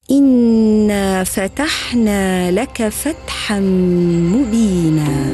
انا فتحنا لك فتحا مبينا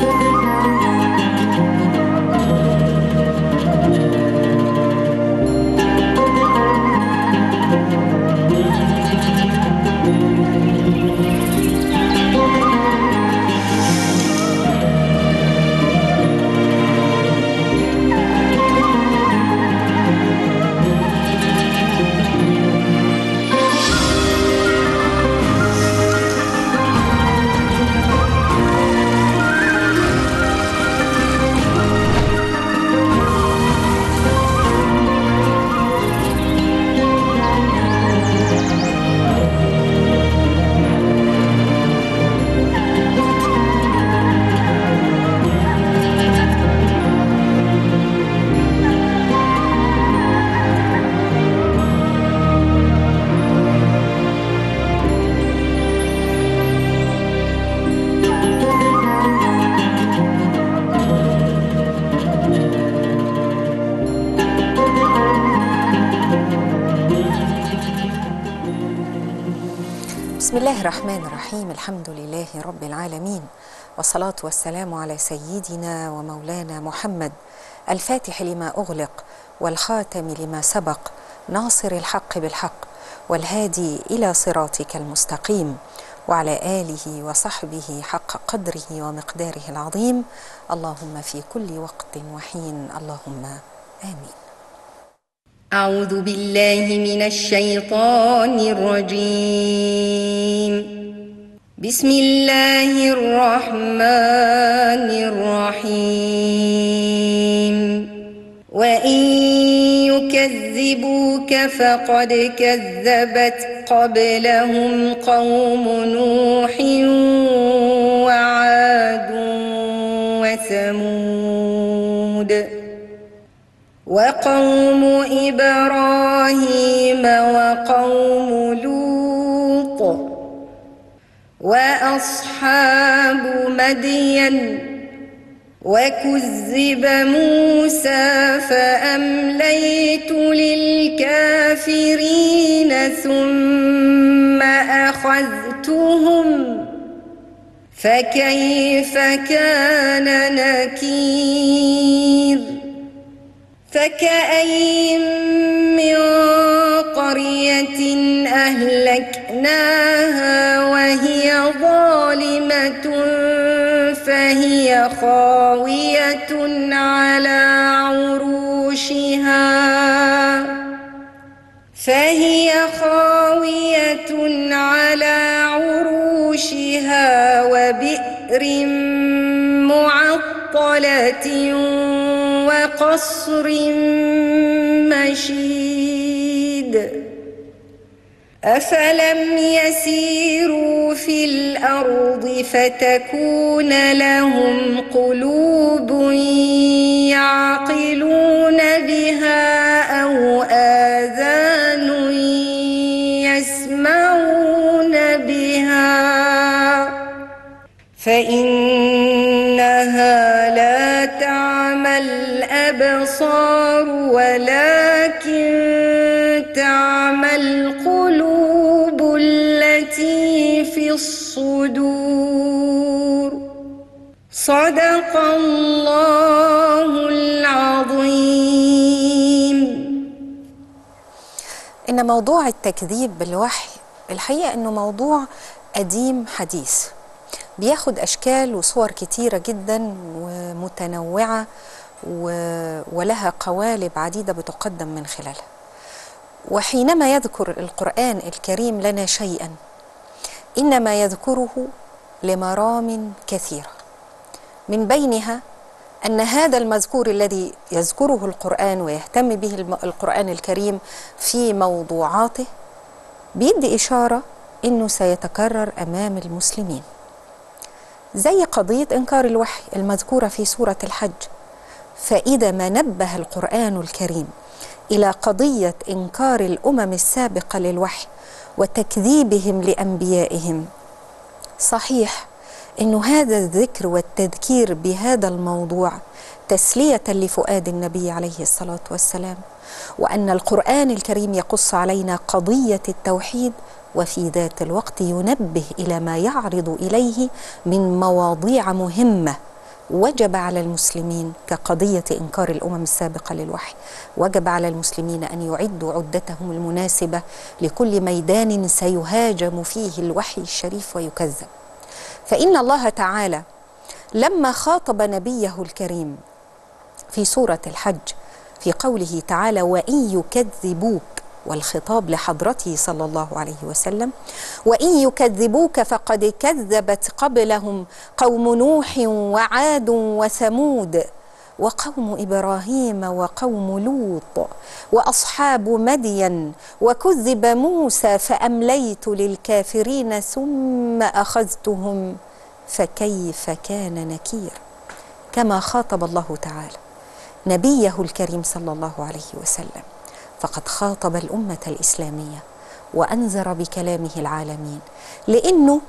بسم الله الرحمن الرحيم الحمد لله رب العالمين والصلاة والسلام على سيدنا ومولانا محمد الفاتح لما أغلق والخاتم لما سبق ناصر الحق بالحق والهادي إلى صراطك المستقيم وعلى آله وصحبه حق قدره ومقداره العظيم اللهم في كل وقت وحين اللهم آمين أعوذ بالله من الشيطان الرجيم بسم الله الرحمن الرحيم وإن يكذبوك فقد كذبت قبلهم قوم نوح وعاد وثمود وقوم إبراهيم وقوم لوط وأصحاب مدين وكذب موسى فأمليت للكافرين ثم أخذتهم فكيف كان نكير فكأين من قرية أهلكناها وهي ظالمة فهي خاوية على عروشها فهي خاوية على عروشها وبئر معطلة وقصر مشيد أفلم يسيروا في الأرض فتكون لهم قلوب يعقلون بها أو آذان يسمعون بها فإنها لا تعمى الأبصار ولكن تعمى القلوب التي في الصدور صدق الله العظيم إن موضوع التكذيب بالوحي الحقيقة إنه موضوع قديم حديث بياخد أشكال وصور كتيرة جدا ومتنوعة و- ولها قوالب عديدة بتقدم من خلالها وحينما يذكر القرآن الكريم لنا شيئا إنما يذكره لمرام كثيرة من بينها أن هذا المذكور الذي يذكره القرآن ويهتم به الم- القرآن الكريم في موضوعاته بيدي إشارة إنه سيتكرر أمام المسلمين زي قضية إنكار الوحي المذكورة في سورة الحج فإذا ما نبه القرآن الكريم إلى قضية إنكار الأمم السابقة للوحي وتكذيبهم لأنبيائهم صحيح أن هذا الذكر والتذكير بهذا الموضوع تسلية لفؤاد النبي عليه الصلاة والسلام وأن القرآن الكريم يقص علينا قضية التوحيد وفي ذات الوقت ينبه الى ما يعرض اليه من مواضيع مهمه وجب على المسلمين كقضيه انكار الامم السابقه للوحي وجب على المسلمين ان يعدوا عدتهم المناسبه لكل ميدان سيهاجم فيه الوحي الشريف ويكذب فان الله تعالى لما خاطب نبيه الكريم في سوره الحج في قوله تعالى وان يكذبوك والخطاب لحضرته صلى الله عليه وسلم وان يكذبوك فقد كذبت قبلهم قوم نوح وعاد وثمود وقوم ابراهيم وقوم لوط واصحاب مدين وكذب موسى فامليت للكافرين ثم اخذتهم فكيف كان نكير كما خاطب الله تعالى نبيه الكريم صلى الله عليه وسلم فقد خاطب الامه الاسلاميه وانذر بكلامه العالمين لانه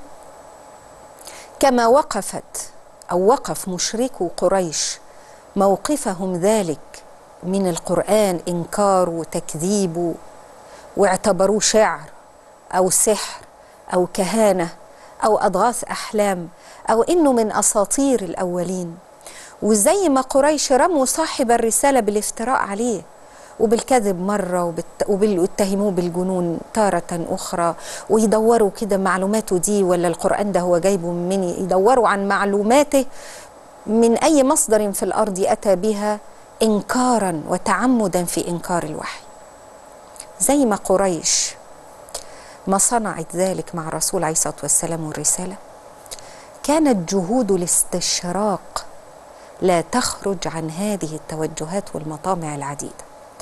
كما وقفت او وقف مشركو قريش موقفهم ذلك من القران انكار وتكذيب واعتبروه شعر او سحر او كهانه او اضغاث احلام او انه من اساطير الاولين وزي ما قريش رموا صاحب الرساله بالافتراء عليه وبالكذب مرة وبت... وبيتهموه بالجنون تارة أخرى ويدوروا كده معلوماته دي ولا القرآن ده هو جايبه من يدوروا عن معلوماته من أي مصدر في الأرض أتى بها إنكارا وتعمدا في إنكار الوحي زي ما قريش ما صنعت ذلك مع الرسول عليه الصلاة والسلام والرسالة كانت جهود الاستشراق لا تخرج عن هذه التوجهات والمطامع العديده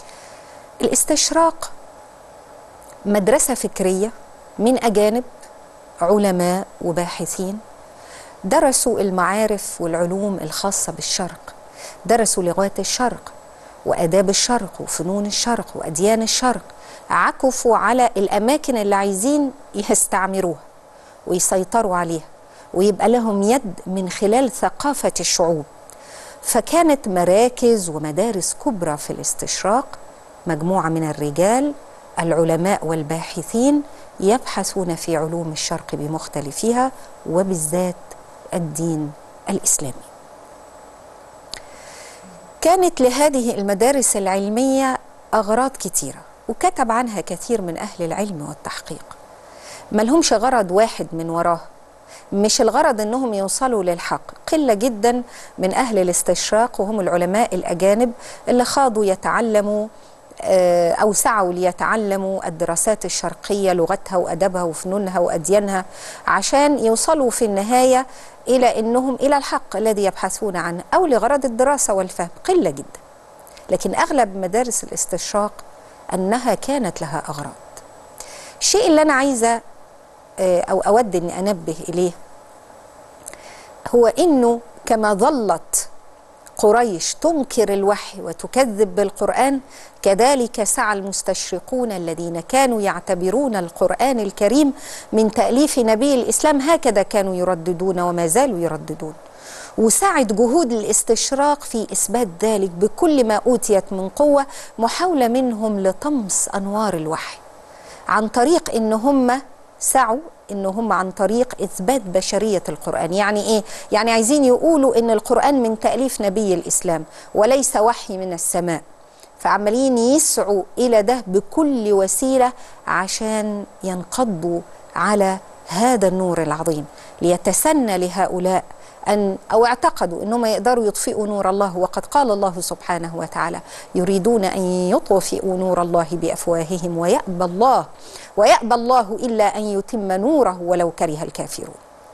الاستشراق مدرسه فكريه من اجانب علماء وباحثين درسوا المعارف والعلوم الخاصه بالشرق درسوا لغات الشرق واداب الشرق وفنون الشرق واديان الشرق عكفوا على الاماكن اللي عايزين يستعمروها ويسيطروا عليها ويبقى لهم يد من خلال ثقافه الشعوب فكانت مراكز ومدارس كبرى في الاستشراق مجموعه من الرجال العلماء والباحثين يبحثون في علوم الشرق بمختلفها وبالذات الدين الاسلامي. كانت لهذه المدارس العلميه اغراض كثيره وكتب عنها كثير من اهل العلم والتحقيق. ملهمش غرض واحد من وراها مش الغرض انهم يوصلوا للحق قله جدا من اهل الاستشراق وهم العلماء الاجانب اللي خاضوا يتعلموا أو سعوا ليتعلموا الدراسات الشرقية لغتها وأدبها وفنونها وأديانها عشان يوصلوا في النهاية إلى أنهم إلى الحق الذي يبحثون عنه أو لغرض الدراسة والفهم قلة جدا لكن أغلب مدارس الاستشراق أنها كانت لها أغراض الشيء اللي أنا عايزة أو أود أني أنبه إليه هو أنه كما ظلت قريش تنكر الوحي وتكذب بالقرآن كذلك سعى المستشرقون الذين كانوا يعتبرون القرآن الكريم من تأليف نبي الإسلام هكذا كانوا يرددون وما زالوا يرددون وسعت جهود الاستشراق في إثبات ذلك بكل ما أوتيت من قوة محاولة منهم لطمس أنوار الوحي عن طريق إن هم سعوا ان هم عن طريق اثبات بشريه القران يعني ايه يعني عايزين يقولوا ان القران من تاليف نبي الاسلام وليس وحي من السماء فعمالين يسعوا الى ده بكل وسيله عشان ينقضوا على هذا النور العظيم ليتسنى لهؤلاء أن أو اعتقدوا أنهم يقدروا يطفئوا نور الله وقد قال الله سبحانه وتعالى يريدون أن يطفئوا نور الله بأفواههم ويأبى الله ويأبى الله إلا أن يتم نوره ولو كره الكافرون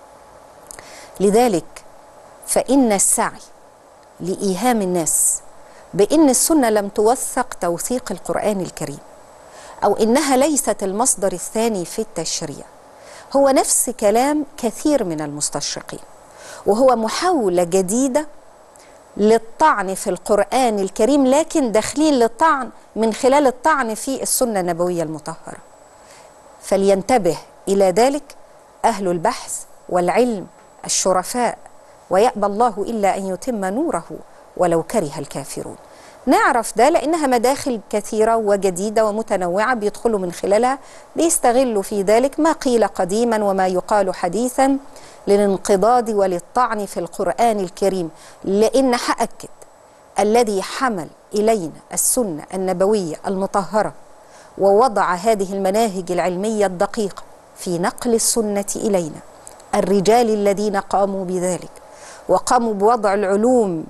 لذلك فإن السعي لإيهام الناس بأن السنة لم توثق توثيق القرآن الكريم أو إنها ليست المصدر الثاني في التشريع هو نفس كلام كثير من المستشرقين وهو محاولة جديدة للطعن في القرآن الكريم لكن داخلين للطعن من خلال الطعن في السنة النبوية المطهرة فلينتبه إلى ذلك أهل البحث والعلم الشرفاء ويأبى الله إلا أن يتم نوره ولو كره الكافرون نعرف ده لأنها مداخل كثيرة وجديدة ومتنوعة بيدخلوا من خلالها بيستغلوا في ذلك ما قيل قديما وما يقال حديثا للانقضاض وللطعن في القرآن الكريم لأن هأكد الذي حمل إلينا السنة النبوية المطهرة ووضع هذه المناهج العلمية الدقيقة في نقل السنة إلينا الرجال الذين قاموا بذلك وقاموا بوضع العلوم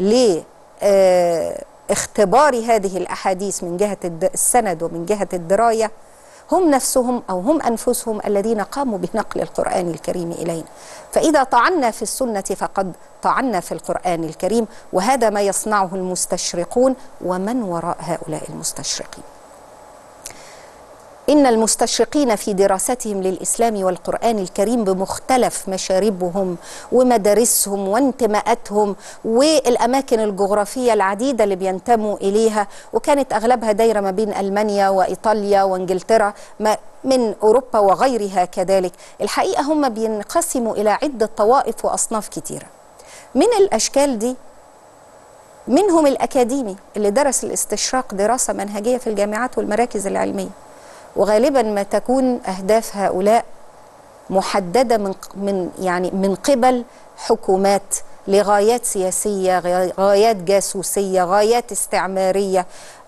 لاختبار هذه الأحاديث من جهة السند ومن جهة الدراية هم نفسهم أو هم أنفسهم الذين قاموا بنقل القرآن الكريم إلينا فإذا طعنا في السنة فقد طعنا في القرآن الكريم وهذا ما يصنعه المستشرقون ومن وراء هؤلاء المستشرقين إن المستشرقين في دراستهم للإسلام والقرآن الكريم بمختلف مشاربهم ومدارسهم وانتماءاتهم والأماكن الجغرافية العديدة اللي بينتموا إليها وكانت أغلبها دايرة ما بين ألمانيا وإيطاليا وإنجلترا من أوروبا وغيرها كذلك الحقيقة هم بينقسموا إلى عدة طوائف وأصناف كتيرة من الأشكال دي منهم الأكاديمي اللي درس الاستشراق دراسة منهجية في الجامعات والمراكز العلمية وغالبا ما تكون اهداف هؤلاء محدده من من يعني من قبل حكومات لغايات سياسيه غايات جاسوسيه غايات استعماريه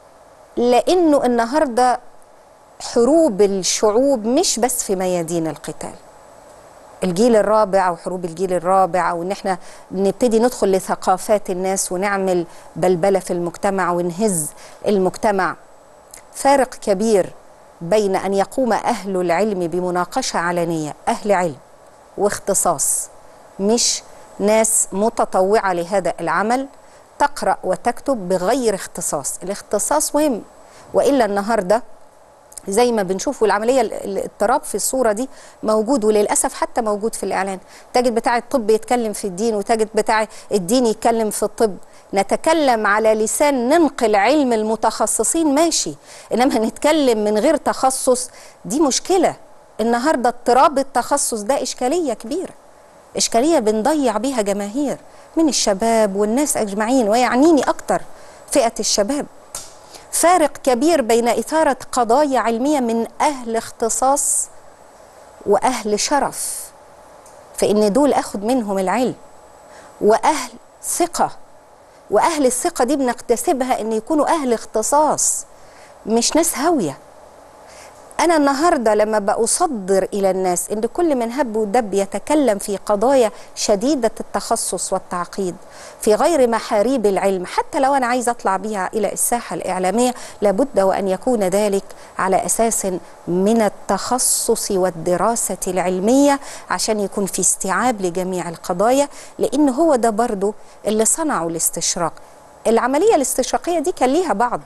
لانه النهارده حروب الشعوب مش بس في ميادين القتال الجيل الرابع او حروب الجيل الرابع او ان احنا نبتدي ندخل لثقافات الناس ونعمل بلبله في المجتمع ونهز المجتمع فارق كبير بين ان يقوم اهل العلم بمناقشه علنيه اهل علم واختصاص مش ناس متطوعه لهذا العمل تقرا وتكتب بغير اختصاص الاختصاص مهم والا النهارده زي ما بنشوف والعمليه الاضطراب في الصوره دي موجود وللاسف حتى موجود في الاعلان تجد بتاع الطب يتكلم في الدين وتجد بتاع الدين يتكلم في الطب نتكلم على لسان ننقل علم المتخصصين ماشي انما نتكلم من غير تخصص دي مشكله النهارده اضطراب التخصص ده اشكاليه كبيره اشكاليه بنضيع بيها جماهير من الشباب والناس اجمعين ويعنيني اكتر فئه الشباب فارق كبير بين اثاره قضايا علميه من اهل اختصاص واهل شرف فان دول اخد منهم العلم واهل ثقه واهل الثقه دي بنكتسبها ان يكونوا اهل اختصاص مش ناس هاويه انا النهارده لما بأصدر الى الناس ان كل من هب ودب يتكلم في قضايا شديده التخصص والتعقيد في غير محاريب العلم حتى لو انا عايز اطلع بها الى الساحه الاعلاميه لابد وان يكون ذلك على اساس من التخصص والدراسه العلميه عشان يكون في استيعاب لجميع القضايا لان هو ده برضو اللي صنعوا الاستشراق العمليه الاستشراقيه دي كان ليها بعض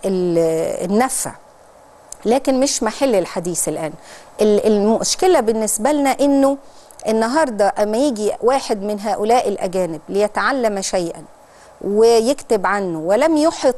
النفع لكن مش محل الحديث الآن المشكلة بالنسبة لنا إنه النهاردة أما يجي واحد من هؤلاء الأجانب ليتعلم شيئا ويكتب عنه ولم يحط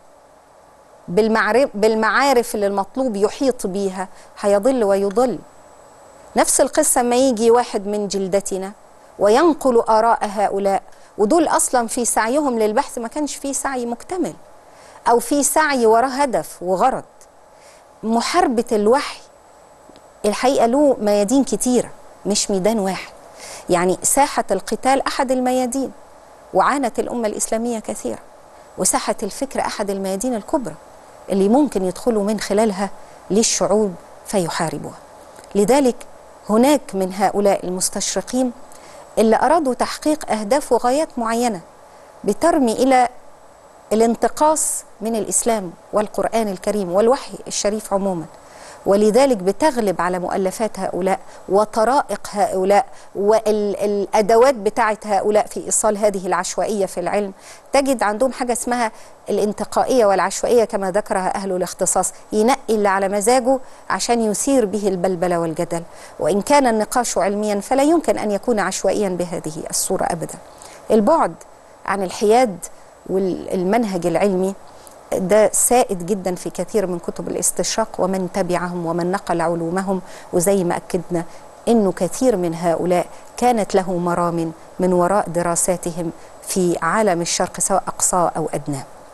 بالمعارف, بالمعارف اللي المطلوب يحيط بيها هيضل ويضل نفس القصة ما يجي واحد من جلدتنا وينقل آراء هؤلاء ودول أصلا في سعيهم للبحث ما كانش فيه سعي مكتمل أو في سعي وراء هدف وغرض محاربة الوحي الحقيقة له ميادين كتيرة مش ميدان واحد يعني ساحة القتال أحد الميادين وعانت الأمة الإسلامية كثيرا وساحة الفكر أحد الميادين الكبرى اللي ممكن يدخلوا من خلالها للشعوب فيحاربوها لذلك هناك من هؤلاء المستشرقين اللي أرادوا تحقيق أهداف وغايات معينة بترمي إلى الانتقاص من الاسلام والقران الكريم والوحي الشريف عموما ولذلك بتغلب على مؤلفات هؤلاء وطرائق هؤلاء والادوات بتاعه هؤلاء في ايصال هذه العشوائيه في العلم تجد عندهم حاجه اسمها الانتقائيه والعشوائيه كما ذكرها اهل الاختصاص ينقي اللي على مزاجه عشان يثير به البلبله والجدل وان كان النقاش علميا فلا يمكن ان يكون عشوائيا بهذه الصوره ابدا البعد عن الحياد والمنهج العلمي ده سائد جدا في كثير من كتب الاستشراق ومن تبعهم ومن نقل علومهم وزي ما أكدنا أنه كثير من هؤلاء كانت له مرام من وراء دراساتهم في عالم الشرق سواء أقصاه أو أدناه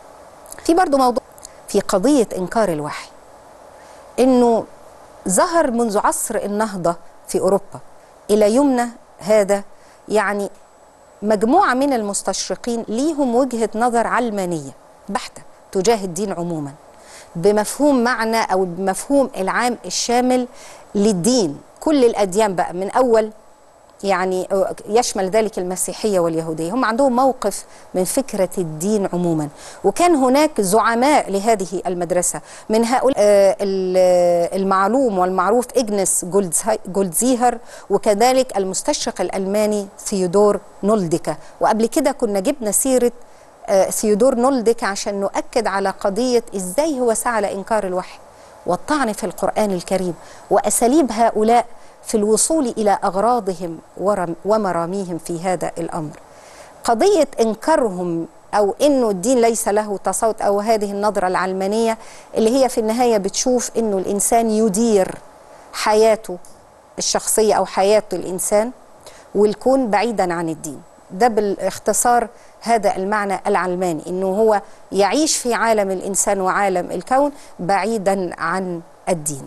في برضو موضوع في قضية إنكار الوحي إنه ظهر منذ عصر النهضة في أوروبا إلى يومنا هذا يعني مجموعة من المستشرقين ليهم وجهة نظر علمانية بحتة تجاه الدين عموما بمفهوم معنى أو بمفهوم العام الشامل للدين كل الأديان بقى من أول يعني يشمل ذلك المسيحية واليهودية هم عندهم موقف من فكرة الدين عموما وكان هناك زعماء لهذه المدرسة من هؤلاء آه، ال- المعلوم والمعروف إجنس جولدزهاي- جولدزيهر وكذلك المستشرق الألماني ثيودور نولدكا وقبل كده كنا جبنا سيرة آه، ثيودور نولدكا عشان نؤكد على قضية إزاي هو سعى لإنكار الوحي والطعن في القرآن الكريم وأساليب هؤلاء في الوصول إلى أغراضهم ورم- ومراميهم في هذا الأمر قضية إنكارهم أو إنه الدين ليس له تصوت أو هذه النظرة العلمانية اللي هي في النهاية بتشوف إنه الإنسان يدير حياته الشخصية أو حياة الإنسان والكون بعيدا عن الدين ده بالاختصار هذا المعنى العلماني انه هو يعيش في عالم الانسان وعالم الكون بعيدا عن الدين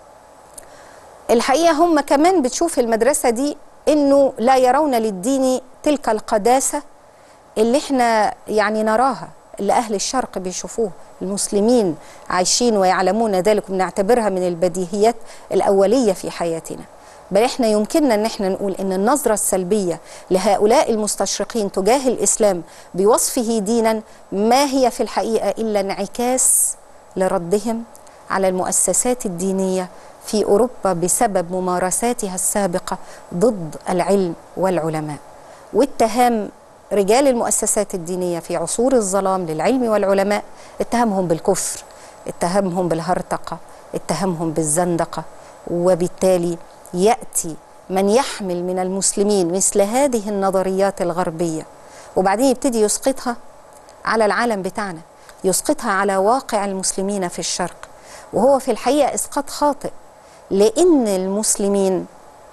الحقيقه هم كمان بتشوف المدرسه دي انه لا يرون للدين تلك القداسه اللي احنا يعني نراها اللي اهل الشرق بيشوفوه المسلمين عايشين ويعلمون ذلك وبنعتبرها من البديهيات الاوليه في حياتنا بل احنا يمكننا ان احنا نقول ان النظره السلبيه لهؤلاء المستشرقين تجاه الاسلام بوصفه دينا ما هي في الحقيقه الا انعكاس لردهم على المؤسسات الدينيه في اوروبا بسبب ممارساتها السابقه ضد العلم والعلماء واتهام رجال المؤسسات الدينيه في عصور الظلام للعلم والعلماء اتهمهم بالكفر اتهمهم بالهرطقه اتهمهم بالزندقه وبالتالي ياتي من يحمل من المسلمين مثل هذه النظريات الغربيه وبعدين يبتدي يسقطها على العالم بتاعنا يسقطها على واقع المسلمين في الشرق وهو في الحقيقه اسقاط خاطئ لان المسلمين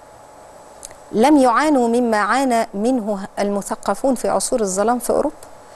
لم يعانوا مما عانى منه المثقفون في عصور الظلام في اوروبا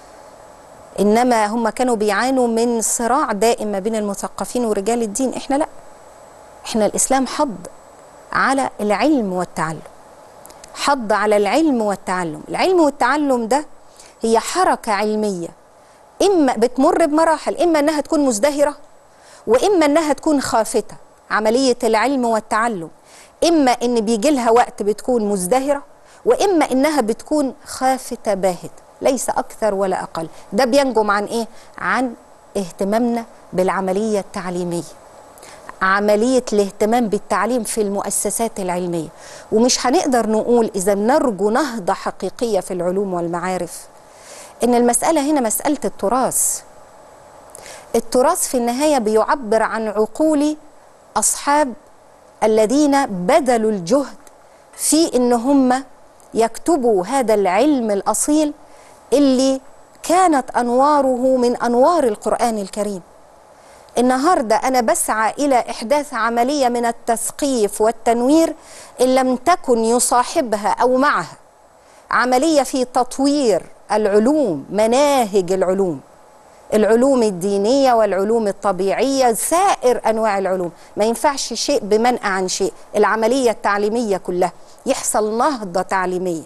انما هم كانوا بيعانوا من صراع دائم ما بين المثقفين ورجال الدين احنا لا احنا الاسلام حض على العلم والتعلم حض على العلم والتعلم العلم والتعلم ده هي حركة علمية إما بتمر بمراحل إما أنها تكون مزدهرة وإما أنها تكون خافتة عملية العلم والتعلم إما أن بيجي لها وقت بتكون مزدهرة وإما أنها بتكون خافتة باهتة ليس أكثر ولا أقل ده بينجم عن إيه؟ عن اهتمامنا بالعملية التعليمية عملية الاهتمام بالتعليم في المؤسسات العلمية ومش هنقدر نقول إذا نرجو نهضة حقيقية في العلوم والمعارف إن المسألة هنا مسألة التراث التراث في النهاية بيعبر عن عقول أصحاب الذين بذلوا الجهد في إن هم يكتبوا هذا العلم الأصيل اللي كانت أنواره من أنوار القرآن الكريم النهارده انا بسعى الى احداث عمليه من التثقيف والتنوير ان لم تكن يصاحبها او معها عمليه في تطوير العلوم مناهج العلوم العلوم الدينيه والعلوم الطبيعيه سائر انواع العلوم ما ينفعش شيء بمنأى عن شيء العمليه التعليميه كلها يحصل نهضه تعليميه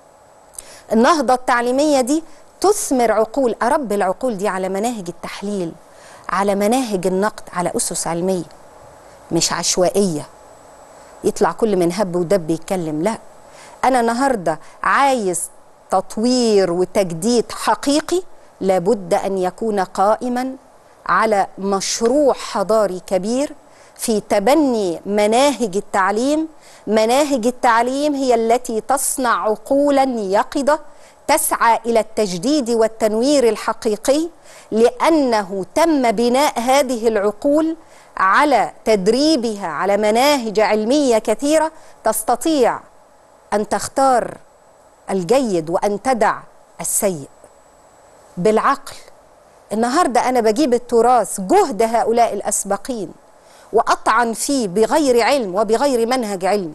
النهضه التعليميه دي تثمر عقول ارب العقول دي على مناهج التحليل على مناهج النقد على أسس علمية مش عشوائية يطلع كل من هب ودب يتكلم لا أنا النهاردة عايز تطوير وتجديد حقيقي لابد أن يكون قائما على مشروع حضاري كبير في تبني مناهج التعليم مناهج التعليم هي التي تصنع عقولا يقظه تسعى الى التجديد والتنوير الحقيقي لانه تم بناء هذه العقول على تدريبها على مناهج علميه كثيره تستطيع ان تختار الجيد وان تدع السيء بالعقل النهارده انا بجيب التراث جهد هؤلاء الاسبقين واطعن فيه بغير علم وبغير منهج علمي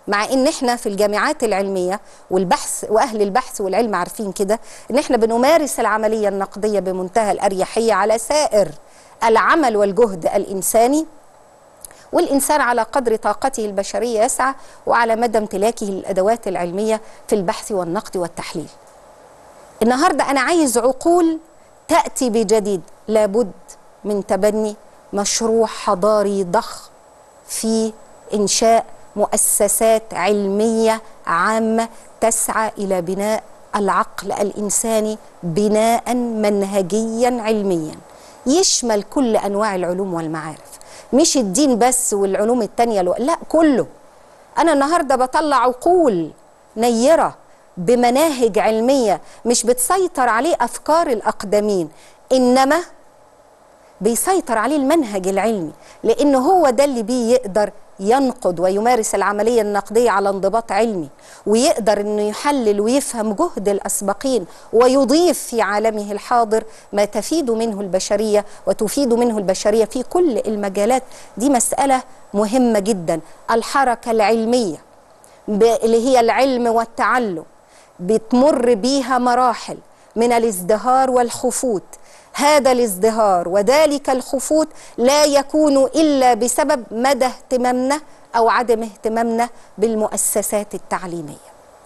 مع ان احنا في الجامعات العلميه والبحث واهل البحث والعلم عارفين كده ان احنا بنمارس العمليه النقديه بمنتهى الاريحيه على سائر العمل والجهد الانساني والإنسان على قدر طاقته البشرية يسعى وعلى مدى امتلاكه الأدوات العلمية في البحث والنقد والتحليل النهاردة أنا عايز عقول تأتي بجديد لابد من تبني مشروع حضاري ضخم في إنشاء مؤسسات علمية عامة تسعى إلى بناء العقل الإنساني بناء منهجيا علميا يشمل كل أنواع العلوم والمعارف مش الدين بس والعلوم التانية لو... لا كله أنا النهاردة بطلع عقول نيرة بمناهج علمية مش بتسيطر عليه أفكار الأقدمين إنما بيسيطر عليه المنهج العلمي لأن هو ده اللي بيه يقدر ينقد ويمارس العملية النقدية على انضباط علمي ويقدر أنه يحلل ويفهم جهد الأسبقين ويضيف في عالمه الحاضر ما تفيد منه البشرية وتفيد منه البشرية في كل المجالات دي مسألة مهمة جدا الحركة العلمية اللي هي العلم والتعلم بتمر بيها مراحل من الازدهار والخفوت هذا الازدهار وذلك الخفوت لا يكون الا بسبب مدى اهتمامنا او عدم اهتمامنا بالمؤسسات التعليميه.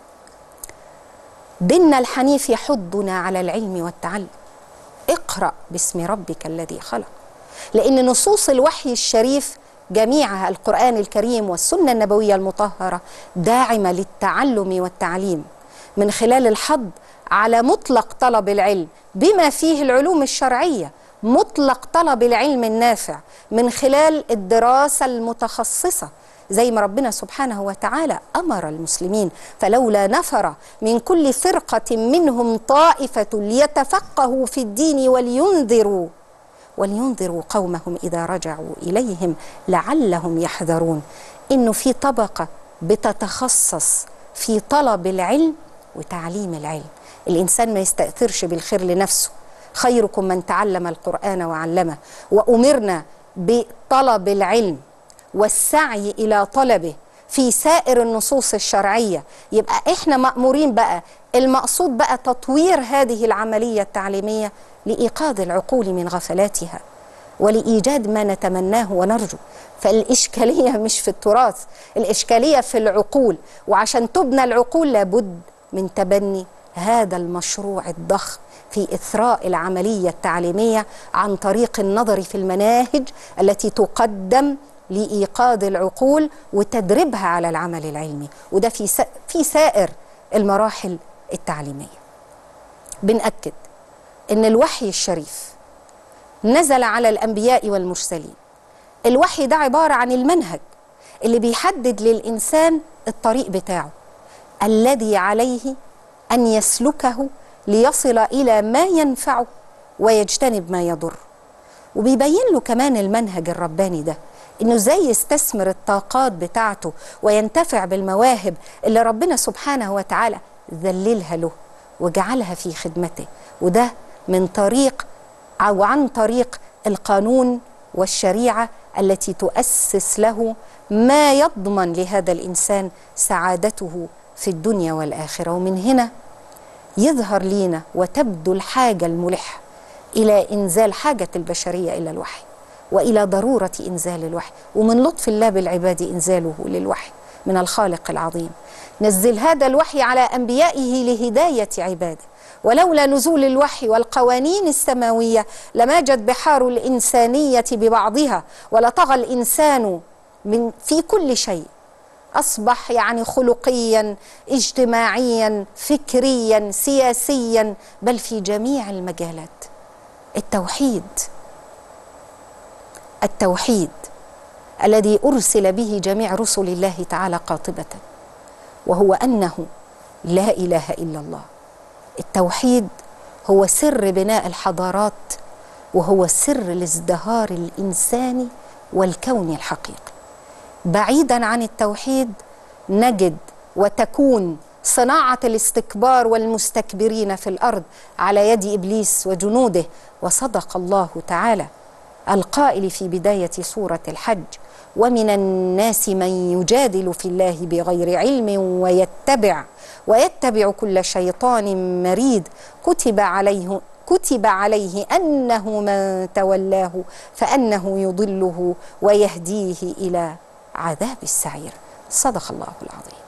ديننا الحنيف يحضنا على العلم والتعلم. اقرا باسم ربك الذي خلق. لان نصوص الوحي الشريف جميعها القران الكريم والسنه النبويه المطهره داعمه للتعلم والتعليم من خلال الحض على مطلق طلب العلم بما فيه العلوم الشرعيه مطلق طلب العلم النافع من خلال الدراسه المتخصصه زي ما ربنا سبحانه وتعالى امر المسلمين فلولا نفر من كل فرقه منهم طائفه ليتفقهوا في الدين ولينذروا ولينذروا قومهم اذا رجعوا اليهم لعلهم يحذرون انه في طبقه بتتخصص في طلب العلم وتعليم العلم الانسان ما يستاثرش بالخير لنفسه خيركم من تعلم القران وعلمه وامرنا بطلب العلم والسعي الى طلبه في سائر النصوص الشرعيه يبقى احنا مامورين بقى المقصود بقى تطوير هذه العمليه التعليميه لايقاظ العقول من غفلاتها ولايجاد ما نتمناه ونرجو فالاشكاليه مش في التراث الاشكاليه في العقول وعشان تبنى العقول لابد من تبني هذا المشروع الضخم في اثراء العمليه التعليميه عن طريق النظر في المناهج التي تقدم لايقاظ العقول وتدريبها على العمل العلمي وده في في سائر المراحل التعليميه بنأكد ان الوحي الشريف نزل على الانبياء والمرسلين الوحي ده عباره عن المنهج اللي بيحدد للانسان الطريق بتاعه الذي عليه ان يسلكه ليصل الى ما ينفعه ويجتنب ما يضر وبيبين له كمان المنهج الرباني ده انه ازاي يستثمر الطاقات بتاعته وينتفع بالمواهب اللي ربنا سبحانه وتعالى ذللها له وجعلها في خدمته وده من طريق او عن طريق القانون والشريعه التي تؤسس له ما يضمن لهذا الانسان سعادته في الدنيا والاخره ومن هنا يظهر لينا وتبدو الحاجه الملحه الى انزال حاجه البشريه الى الوحي والى ضروره انزال الوحي ومن لطف الله بالعباد انزاله للوحي من الخالق العظيم نزل هذا الوحي على انبيائه لهدايه عباده ولولا نزول الوحي والقوانين السماويه لماجت بحار الانسانيه ببعضها ولطغى الانسان من في كل شيء اصبح يعني خلقيا اجتماعيا فكريا سياسيا بل في جميع المجالات التوحيد التوحيد الذي ارسل به جميع رسل الله تعالى قاطبه وهو انه لا اله الا الله التوحيد هو سر بناء الحضارات وهو سر الازدهار الانساني والكوني الحقيقي بعيدا عن التوحيد نجد وتكون صناعه الاستكبار والمستكبرين في الارض على يد ابليس وجنوده وصدق الله تعالى القائل في بدايه سوره الحج ومن الناس من يجادل في الله بغير علم ويتبع ويتبع كل شيطان مريد كتب عليه كتب عليه انه من تولاه فانه يضله ويهديه الى عذاب السعير صدق الله العظيم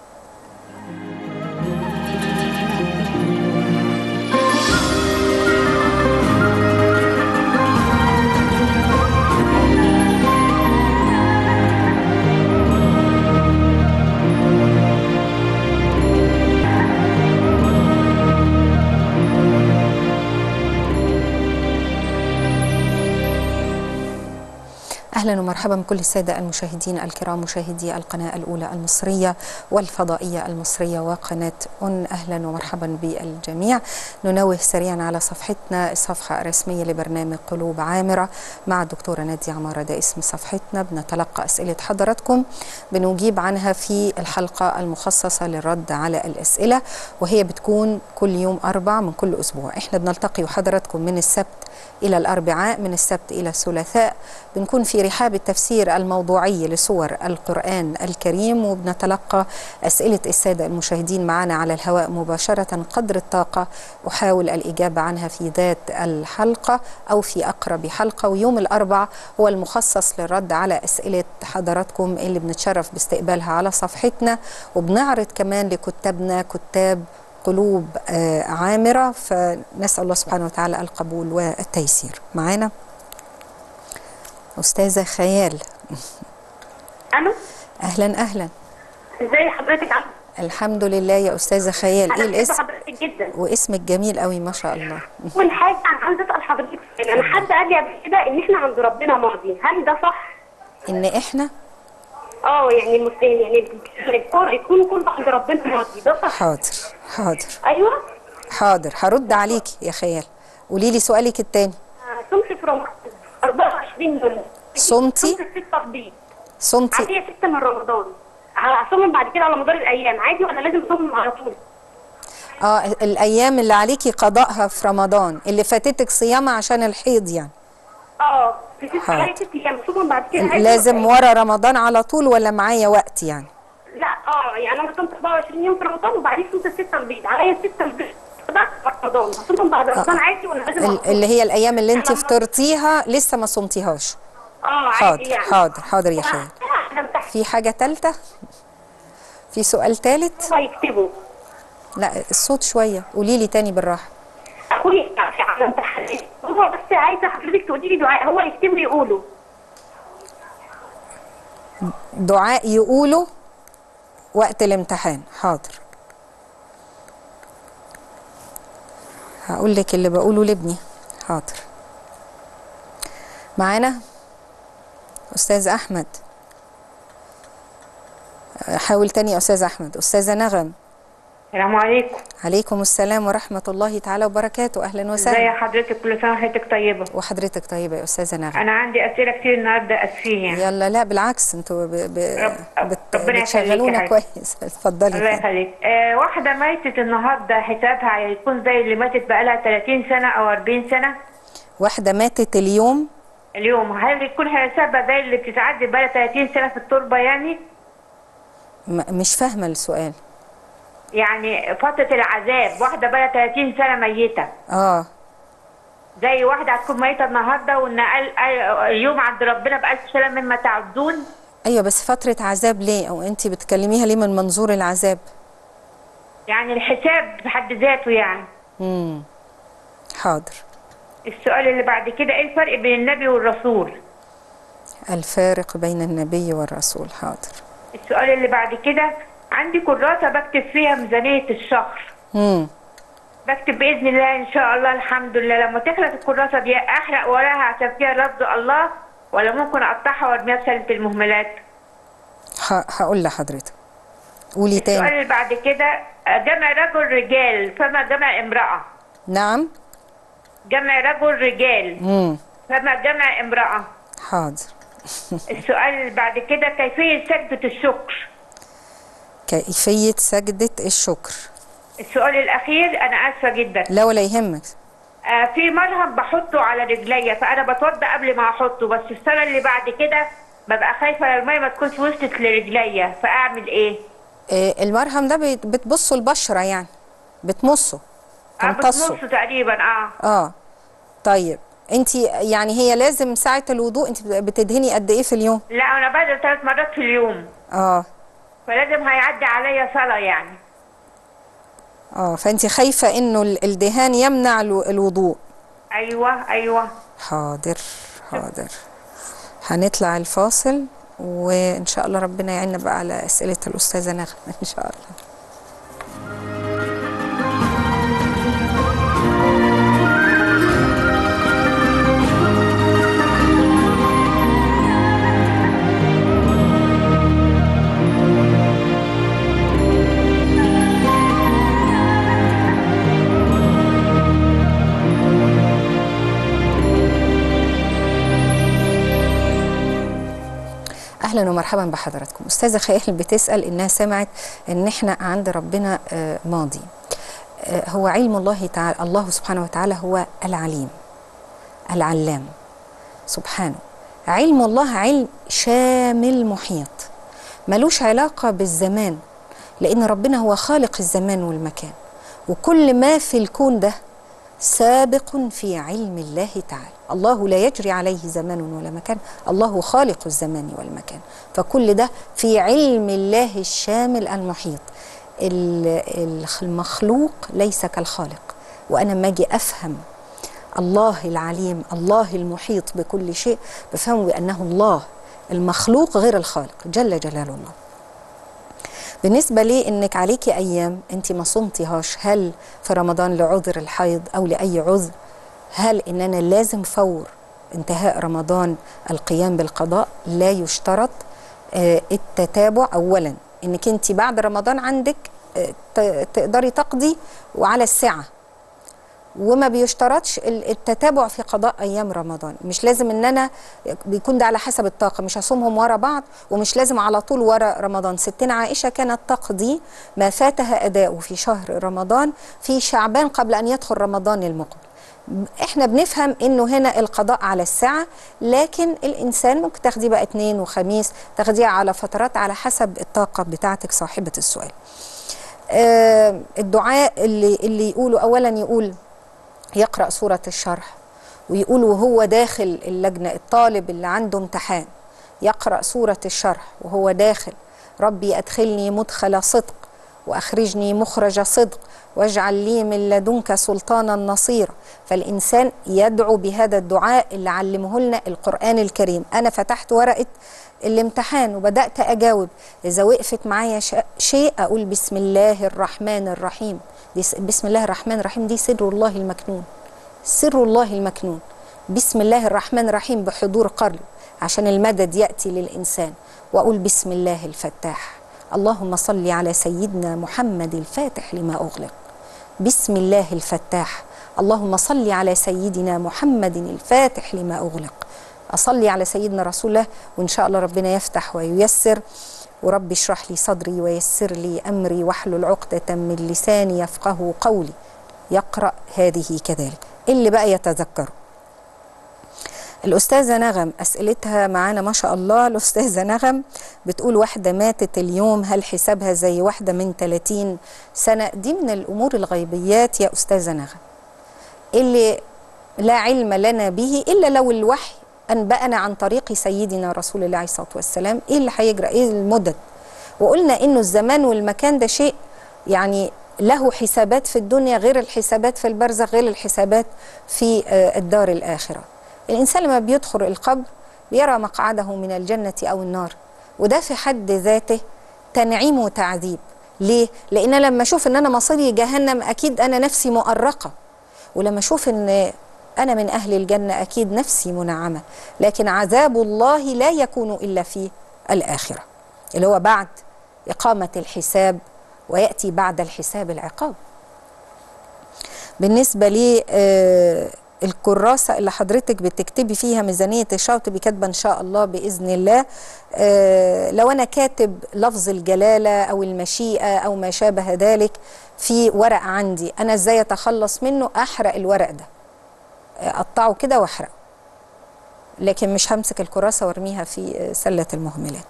اهلا ومرحبا بكل الساده المشاهدين الكرام مشاهدي القناه الاولى المصريه والفضائيه المصريه وقناه ان اهلا ومرحبا بالجميع ننوه سريعا على صفحتنا الصفحه الرسميه لبرنامج قلوب عامره مع الدكتوره ناديه عماره ده اسم صفحتنا بنتلقى اسئله حضراتكم بنجيب عنها في الحلقه المخصصه للرد على الاسئله وهي بتكون كل يوم اربع من كل اسبوع احنا بنلتقي حضراتكم من السبت الى الاربعاء من السبت الى الثلاثاء بنكون في رحاب التفسير الموضوعي لسور القرآن الكريم وبنتلقى أسئلة السادة المشاهدين معنا على الهواء مباشرة قدر الطاقة أحاول الإجابة عنها في ذات الحلقة أو في أقرب حلقة ويوم الأربع هو المخصص للرد على أسئلة حضراتكم اللي بنتشرف باستقبالها على صفحتنا وبنعرض كمان لكتابنا كتاب قلوب عامرة فنسأل الله سبحانه وتعالى القبول والتيسير معانا أستاذة خيال الو أهلا أهلا ازي حضرتك عامله الحمد لله يا أستاذة خيال إيه انا بحب الاسم حضرتك جدا واسمك جميل قوي ما شاء الله اول حاجه انا عايزه اسال حضرتك سؤال انا حد قال لي قبل كده ان احنا عند ربنا ماضي هل ده صح؟ إن إحنا اه يعني المسلمين يعني الكون يكون كله عند ربنا ماضي ده صح؟ حاضر حاضر ايوه حاضر هرد عليكي يا خيال قولي لي سؤالك التاني آه، صمت في رمضان 24 يوم صمتي؟ صمت ستة بيض صمتي عادية ستة من رمضان هصوم بعد كده على مدار الايام عادي ولا لازم اصوم على طول؟ اه الايام اللي عليكي قضائها في رمضان اللي فاتتك صيام عشان الحيض يعني اه في ست حاضر. علي ست ايام اصوم بعد كده عادي لازم ولا إيه؟ ورا رمضان على طول ولا معايا وقت يعني لا اه يعني انا صمت 24 يوم في رمضان وبعدين صمت الستة البيض عليا الستة البيض ده في رمضان هصومهم بعد رمضان عادي ولا لازم ال- أصوم؟ اللي هي الايام اللي انت أنا- فطرتيها لسه ما صمتيهاش اه عادي حاضر يعني حاضر حاضر يا خيال انا امتحن في حاجة تالتة في سؤال تالت هو يكتبه لا الصوت شوية قولي لي تاني بالراحة اخوي على امتحان هو بس عايزه حضرتك تقولي لي دعاء هو يكتب لي يقوله دعاء يقوله وقت الامتحان حاضر هقول لك اللي بقوله لابني حاضر معانا استاذ احمد حاول تاني يا استاذ احمد استاذه نغم السلام عليكم عليكم السلام ورحمه الله تعالى وبركاته اهلا ازي وسهلا حضرتك كل سنه وحضرتك طيبه وحضرتك طيبه يا استاذه نغم انا عندي اسئله كتير النهارده اسفيه يعني يلا لا بالعكس انتوا ب... ب... رب- بت... ربنا يخليك يا بتشغلونا حبيبي. كويس اتفضلي الله فندم. يخليك آه واحده ماتت النهارده حسابها هيكون زي اللي ماتت بقالها 30 سنه او 40 سنه واحده ماتت اليوم اليوم هل يكون حسابها زي اللي بتتعدي بقالها 30 سنه في التربه يعني م- مش فاهمه السؤال يعني فتره العذاب واحده بقالها 30 سنه ميته اه زي واحدة هتكون ميتة النهاردة وإن قال- قال- اليوم عند ربنا بألف سلام مما تعدون ايوه بس فتره عذاب ليه او انت بتكلميها ليه من منظور العذاب يعني الحساب بحد ذاته يعني امم حاضر السؤال اللي بعد كده إيه الفرق بين النبي والرسول الفارق بين النبي والرسول حاضر السؤال اللي بعد كده عندي كراسة بكتب فيها ميزانية الشهر امم بكتب بإذن الله إن شاء الله الحمد لله لما تخلص الكراسة دي أحرق وراها عشان فيها لفظ الله ولا ممكن أقطعها وأرميها في سلة المهملات ه- هقول لحضرتك قولي السؤال تاني اللي بعد كده جمع رجل رجال فما جمع امرأة نعم جمع رجل رجال امم فما جمع امرأة حاضر السؤال اللي بعد كده كيفية سجدة الشكر كيفيه سجده الشكر السؤال الأخير أنا آسفة جدا لا ولا يهمك آه في مرهم بحطه على رجليا فأنا بتوضى قبل ما أحطه بس السنة اللي بعد كده ببقى خايفه الميه ما تكونش وصلت لرجليا فاعمل ايه آه، المرهم ده بت- بتبصوا البشره يعني بتمصه اه تمتصه بتمص تقريبا اه اه طيب انت يعني هي لازم ساعه الوضوء انت بتدهني قد ايه في اليوم لا انا بدل ثلاث مرات في اليوم اه فلازم هيعدي عليا صلاه يعني اه فانت خايفه انه ال- الدهان يمنع الو- الوضوء ايوه ايوه حاضر حاضر هنطلع الفاصل وان شاء الله ربنا يعيننا بقى على اسئله الاستاذه نغمه ان شاء الله اهلا ومرحبا بحضراتكم استاذه خيال بتسال انها سمعت ان احنا عند ربنا آه، ماضي آه، هو علم الله تعالى الله سبحانه وتعالى هو العليم العلام سبحانه علم الله علم شامل محيط ملوش علاقة بالزمان لأن ربنا هو خالق الزمان والمكان وكل ما في الكون ده سابق في علم الله تعالى الله لا يجري عليه زمان ولا مكان الله خالق الزمان والمكان فكل ده في علم الله الشامل المحيط ال- المخلوق ليس كالخالق وأنا ما أجي أفهم الله العليم الله المحيط بكل شيء بفهمه بأنه الله المخلوق غير الخالق جل جلال الله بالنسبة لي انك عليكي ايام انت ما صمتيهاش هل في رمضان لعذر الحيض او لاي عذر هل ان انا لازم فور انتهاء رمضان القيام بالقضاء لا يشترط آه، التتابع اولا انك انت بعد رمضان عندك آه، ت- تقدري تقضي وعلى الساعه وما بيشترطش ال- التتابع في قضاء ايام رمضان مش لازم ان انا بيكون ده على حسب الطاقه مش هصومهم ورا بعض ومش لازم على طول ورا رمضان ستنا عائشه كانت تقضي ما فاتها اداؤه في شهر رمضان في شعبان قبل ان يدخل رمضان المقبل احنا بنفهم انه هنا القضاء على الساعه لكن الانسان ممكن تاخديه بقى اثنين وخميس تاخديه على فترات على حسب الطاقه بتاعتك صاحبه السؤال آه الدعاء اللي اللي يقوله اولا يقول يقرأ سورة الشرح ويقول وهو داخل اللجنة الطالب اللي عنده امتحان يقرأ سورة الشرح وهو داخل ربي أدخلني مدخل صدق وأخرجني مخرج صدق واجعل لي من لدنك سلطانا نصيرا فالإنسان يدعو بهذا الدعاء اللي علمه لنا القرآن الكريم أنا فتحت ورقة الامتحان وبدأت أجاوب إذا وقفت معايا ش- شيء أقول بسم الله الرحمن الرحيم دي س- بسم الله الرحمن الرحيم دي سر الله المكنون سر الله المكنون بسم الله الرحمن الرحيم بحضور قلب عشان المدد يأتي للإنسان وأقول بسم الله الفتاح اللهم صل على سيدنا محمد الفاتح لما أغلق بسم الله الفتاح اللهم صل على سيدنا محمد الفاتح لما أغلق أصلي على سيدنا رسول الله وإن شاء الله ربنا يفتح وييسر ورب اشرح لي صدري ويسر لي أمري واحلل عقدة من لساني يفقه قولي يقرأ هذه كذلك اللي بقى يتذكره الأستاذة نغم أسئلتها معانا ما شاء الله الأستاذة نغم بتقول واحدة ماتت اليوم هل حسابها زي واحدة من 30 سنة دي من الأمور الغيبيات يا أستاذة نغم اللي لا علم لنا به إلا لو الوحي أنبأنا عن طريق سيدنا رسول الله عليه الصلاة والسلام إيه اللي هيجرى إيه المدد وقلنا إنه الزمان والمكان ده شيء يعني له حسابات في الدنيا غير الحسابات في البرزخ غير الحسابات في آه، الدار الآخرة الإنسان لما بيدخل القبر بيرى مقعده من الجنة أو النار وده في حد ذاته تنعيم وتعذيب ليه؟ لأن أنا لما أشوف إن أنا مصيري جهنم أكيد أنا نفسي مؤرقة ولما أشوف إن أنا من أهل الجنة أكيد نفسي منعمة لكن عذاب الله لا يكون إلا في الآخرة اللي هو بعد إقامة الحساب ويأتي بعد الحساب العقاب بالنسبة لي آه، الكراسة اللي حضرتك بتكتبي فيها ميزانية الشهر تبقي كاتبة إن شاء الله بإذن الله آه، لو أنا كاتب لفظ الجلالة أو المشيئة أو ما شابه ذلك في ورق عندي أنا إزاي أتخلص منه أحرق الورق ده أقطعه كده وأحرقه لكن مش همسك الكراسة وارميها في سلة المهملات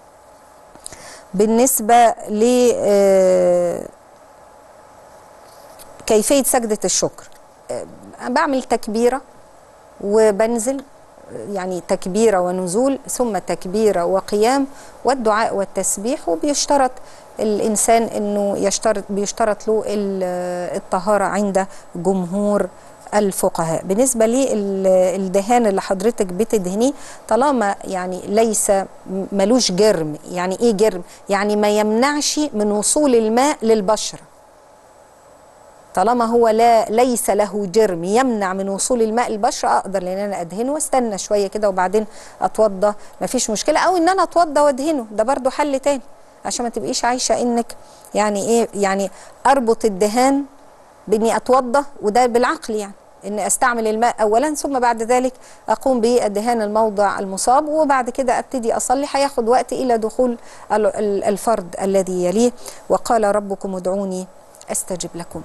بالنسبة ل آه، كيفية سجدة الشكر آه، بعمل تكبيرة وبنزل يعني تكبيرة ونزول ثم تكبيرة وقيام والدعاء والتسبيح وبيشترط الإنسان أنه يشترط بيشترط له ال- الطهارة عند جمهور الفقهاء بالنسبة للدهان اللي حضرتك بتدهنيه طالما يعني ليس ملوش جرم يعني ايه جرم يعني ما يمنعش من وصول الماء للبشره طالما هو لا ليس له جرم يمنع من وصول الماء البشره اقدر ان انا ادهنه واستنى شويه كده وبعدين اتوضى مفيش مشكله او ان انا اتوضى وادهنه ده برضو حل تاني عشان ما تبقيش عايشه انك يعني ايه يعني اربط الدهان باني اتوضى وده بالعقل يعني ان استعمل الماء اولا ثم بعد ذلك اقوم بدهان الموضع المصاب وبعد كده ابتدي اصلي هياخد وقت الى دخول ال- ال- الفرض الذي يليه وقال ربكم ادعوني استجب لكم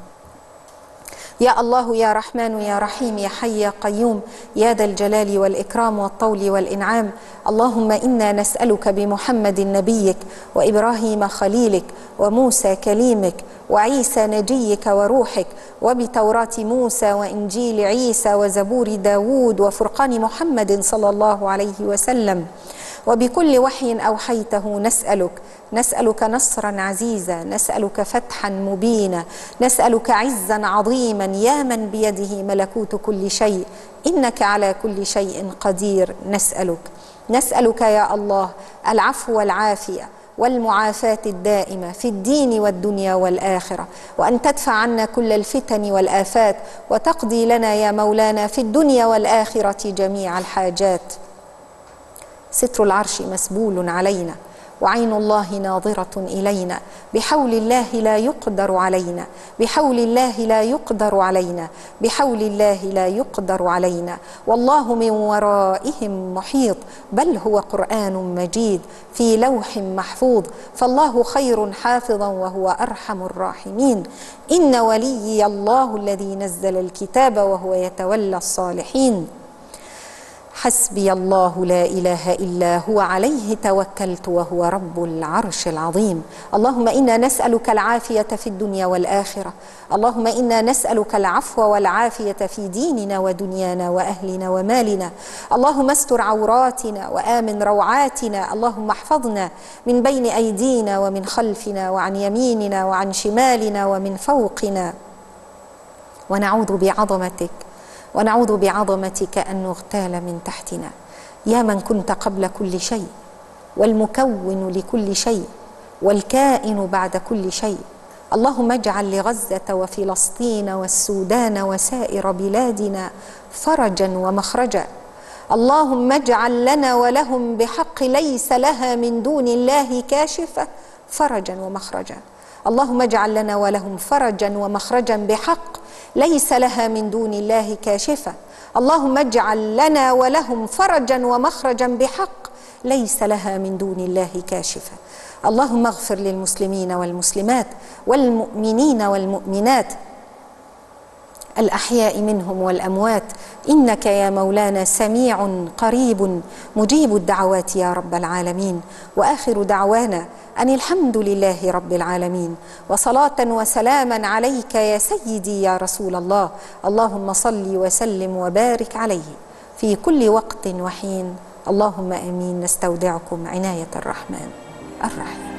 يا الله يا رحمن يا رحيم يا حي يا قيوم يا ذا الجلال والإكرام والطول والإنعام اللهم إنا نسألك بمحمد نبيك وإبراهيم خليلك وموسى كليمك وعيسى نجيك وروحك وبتوراة موسى وإنجيل عيسى وزبور داود وفرقان محمد صلى الله عليه وسلم وبكل وحي أوحيته نسألك نسألك نصرا عزيزا نسألك فتحا مبينا نسألك عزا عظيما يا من بيده ملكوت كل شيء إنك على كل شيء قدير نسألك نسألك يا الله العفو والعافية والمعافاة الدائمة في الدين والدنيا والآخرة وأن تدفع عنا كل الفتن والآفات وتقضي لنا يا مولانا في الدنيا والآخرة جميع الحاجات ستر العرش مسبول علينا وعين الله ناظرة إلينا بحول الله لا يقدر علينا بحول الله لا يقدر علينا بحول الله لا يقدر علينا والله من ورائهم محيط بل هو قرآن مجيد في لوح محفوظ فالله خير حافظا وهو أرحم الراحمين إن وليي الله الذي نزل الكتاب وهو يتولى الصالحين حسبي الله لا اله الا هو عليه توكلت وهو رب العرش العظيم اللهم انا نسالك العافيه في الدنيا والاخره اللهم انا نسالك العفو والعافيه في ديننا ودنيانا واهلنا ومالنا اللهم استر عوراتنا وامن روعاتنا اللهم احفظنا من بين ايدينا ومن خلفنا وعن يميننا وعن شمالنا ومن فوقنا ونعوذ بعظمتك ونعوذ بعظمتك ان نغتال من تحتنا يا من كنت قبل كل شيء والمكون لكل شيء والكائن بعد كل شيء اللهم اجعل لغزه وفلسطين والسودان وسائر بلادنا فرجا ومخرجا اللهم اجعل لنا ولهم بحق ليس لها من دون الله كاشفه فرجا ومخرجا اللهم اجعل لنا ولهم فرجا ومخرجا بحق ليس لها من دون الله كاشفه اللهم اجعل لنا ولهم فرجا ومخرجا بحق ليس لها من دون الله كاشفه اللهم اغفر للمسلمين والمسلمات والمؤمنين والمؤمنات الاحياء منهم والاموات انك يا مولانا سميع قريب مجيب الدعوات يا رب العالمين واخر دعوانا ان الحمد لله رب العالمين وصلاه وسلاما عليك يا سيدي يا رسول الله اللهم صل وسلم وبارك عليه في كل وقت وحين اللهم امين نستودعكم عنايه الرحمن الرحيم